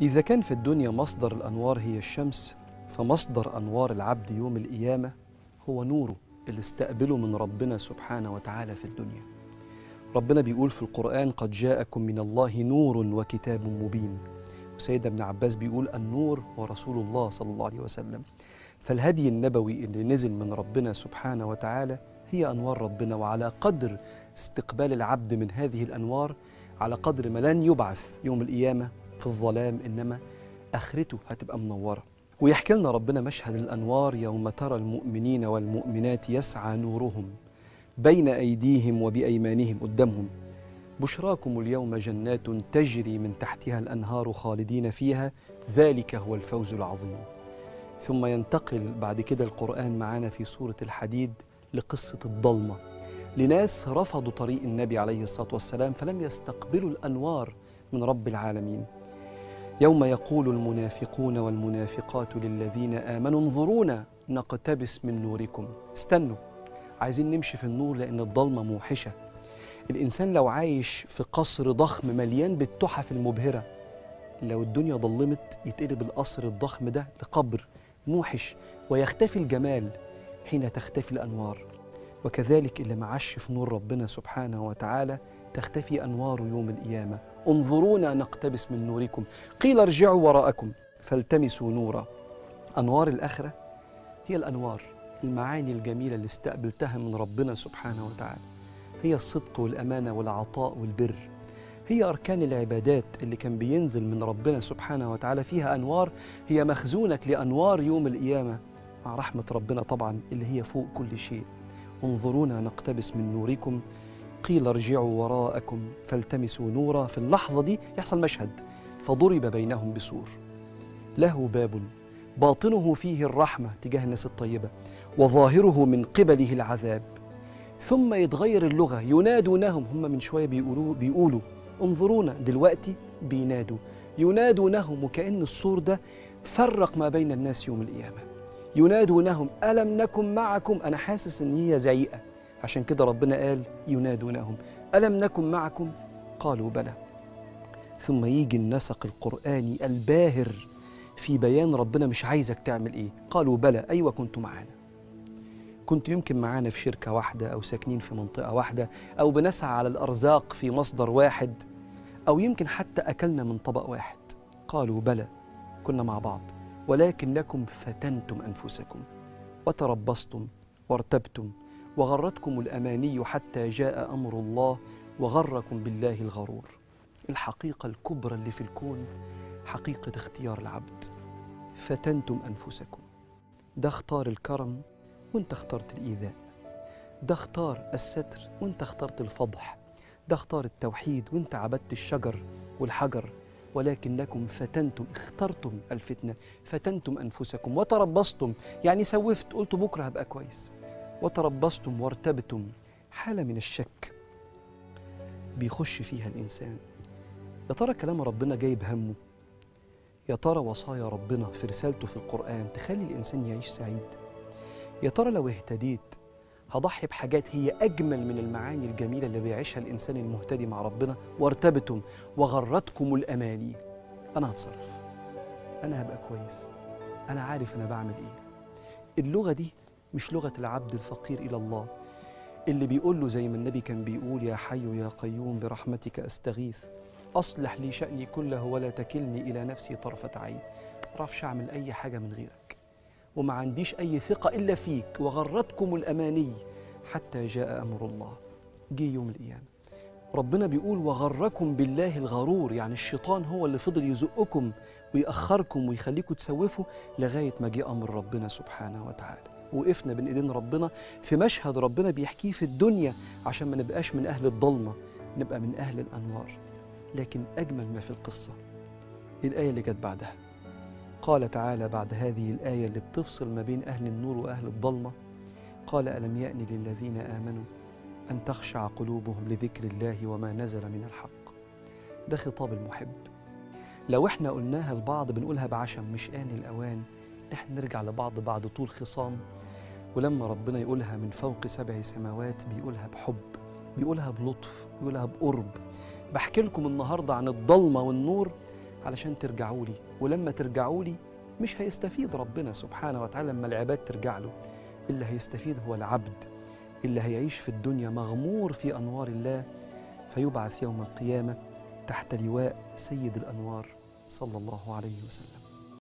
إذا كان في الدنيا مصدر الأنوار هي الشمس فمصدر أنوار العبد يوم القيامة هو نوره اللي استقبله من ربنا سبحانه وتعالى في الدنيا ربنا بيقول في القرآن قد جاءكم من الله نور وكتاب مبين وسيدنا ابن عباس بيقول النور ورسول الله صلى الله عليه وسلم فالهدي النبوي اللي نزل من ربنا سبحانه وتعالى هي أنوار ربنا وعلى قدر استقبال العبد من هذه الأنوار على قدر ما لن يبعث يوم القيامة في الظلام إنما آخرته هتبقى منورة ويحكي لنا ربنا مشهد الأنوار يوم ترى المؤمنين والمؤمنات يسعى نورهم بين أيديهم وبأيمانهم قدامهم بشراكم اليوم جنات تجري من تحتها الأنهار خالدين فيها ذلك هو الفوز العظيم ثم ينتقل بعد كده القرآن معانا في سورة الحديد لقصة الضلمة لناس رفضوا طريق النبي عليه الصلاة والسلام فلم يستقبلوا الأنوار من رب العالمين يوم يقول المنافقون والمنافقات للذين آمنوا انظرونا نقتبس من نوركم استنوا عايزين نمشي في النور لأن الضلمة موحشة الإنسان لو عايش في قصر ضخم مليان بالتحف المبهرة لو الدنيا ضلمت يتقلب القصر الضخم ده لقبر موحش ويختفي الجمال حين تختفي الأنوار وكذلك اللي معش في نور ربنا سبحانه وتعالى تختفي أنوار يوم القيامة انظرونا نقتبس من نوركم قيل ارجعوا وراءكم فالتمسوا نورا أنوار الآخرة هي الأنوار المعاني الجميلة اللي استقبلتها من ربنا سبحانه وتعالى هي الصدق والأمانة والعطاء والبر هي أركان العبادات اللي كان بينزل من ربنا سبحانه وتعالى فيها أنوار هي مخزونك لأنوار يوم القيامة مع رحمة ربنا طبعا اللي هي فوق كل شيء انظرونا نقتبس من نوركم قيل ارجعوا وراءكم فالتمسوا نورا في اللحظة دي يحصل مشهد فضرب بينهم بسور له باب باطنه فيه الرحمة تجاه الناس الطيبة وظاهره من قبله العذاب ثم يتغير اللغة ينادونهم هم من شوية بيقولوا, بيقولوا انظرونا دلوقتي بينادوا ينادونهم وكأن السور ده فرق ما بين الناس يوم القيامة ينادونهم ألم نكن معكم أنا حاسس إن هي زعيقة عشان كده ربنا قال ينادونهم ألم نكن معكم قالوا بلى ثم يجي النسق القرآني الباهر في بيان ربنا مش عايزك تعمل إيه قالوا بلى أيوة كنتوا معانا كنت يمكن معانا في شركة واحدة أو ساكنين في منطقة واحدة أو بنسعى على الأرزاق في مصدر واحد أو يمكن حتى أكلنا من طبق واحد قالوا بلى كنا مع بعض ولكنكم فتنتم أنفسكم وتربصتم وارتبتم وغرتكم الأماني حتى جاء أمر الله وغركم بالله الغرور الحقيقة الكبرى اللي في الكون حقيقة اختيار العبد فتنتم أنفسكم ده اختار الكرم وانت اخترت الإيذاء ده اختار الستر وانت اخترت الفضح ده اختار التوحيد وانت عبدت الشجر والحجر ولكنكم فتنتم اخترتم الفتنة فتنتم أنفسكم وتربصتم يعني سوفت قلت بكرة هبقى كويس وتربصتم وارتبتم حالة من الشك بيخش فيها الإنسان يا ترى كلام ربنا جايب همه يا ترى وصايا ربنا في رسالته في القرآن تخلي الإنسان يعيش سعيد يا ترى لو اهتديت هضحي بحاجات هي أجمل من المعاني الجميلة اللي بيعيشها الإنسان المهتدي مع ربنا وارتبتم وغرتكم الأماني أنا هتصرف أنا هبقى كويس أنا عارف أنا بعمل إيه اللغة دي مش لغة العبد الفقير إلى الله اللي بيقول له زي ما النبي كان بيقول يا حي يا قيوم برحمتك أستغيث أصلح لي شأني كله ولا تكلني إلى نفسي طرفة عين معرفش أعمل أي حاجة من غيرك وما عنديش أي ثقة إلا فيك وغرتكم الأماني حتى جاء أمر الله جه يوم القيامة ربنا بيقول وغركم بالله الغرور يعني الشيطان هو اللي فضل يزقكم ويأخركم ويخليكم تسوفوا لغاية ما جه أمر ربنا سبحانه وتعالى وقفنا بين ايدين ربنا في مشهد ربنا بيحكيه في الدنيا عشان ما نبقاش من اهل الضلمه نبقى من اهل الانوار لكن اجمل ما في القصه الايه اللي جت بعدها قال تعالى بعد هذه الايه اللي بتفصل ما بين اهل النور واهل الضلمه قال الم يان للذين امنوا ان تخشع قلوبهم لذكر الله وما نزل من الحق ده خطاب المحب لو احنا قلناها لبعض بنقولها بعشم مش آن الأوان احنا نرجع لبعض بعد طول خصام ولما ربنا يقولها من فوق سبع سماوات بيقولها بحب بيقولها بلطف بيقولها بقرب بحكي لكم النهارده عن الضلمه والنور علشان ترجعوا لي ولما ترجعوا لي مش هيستفيد ربنا سبحانه وتعالى لما العباد ترجع له اللي هيستفيد هو العبد اللي هيعيش في الدنيا مغمور في انوار الله فيبعث يوم القيامه تحت لواء سيد الانوار صلى الله عليه وسلم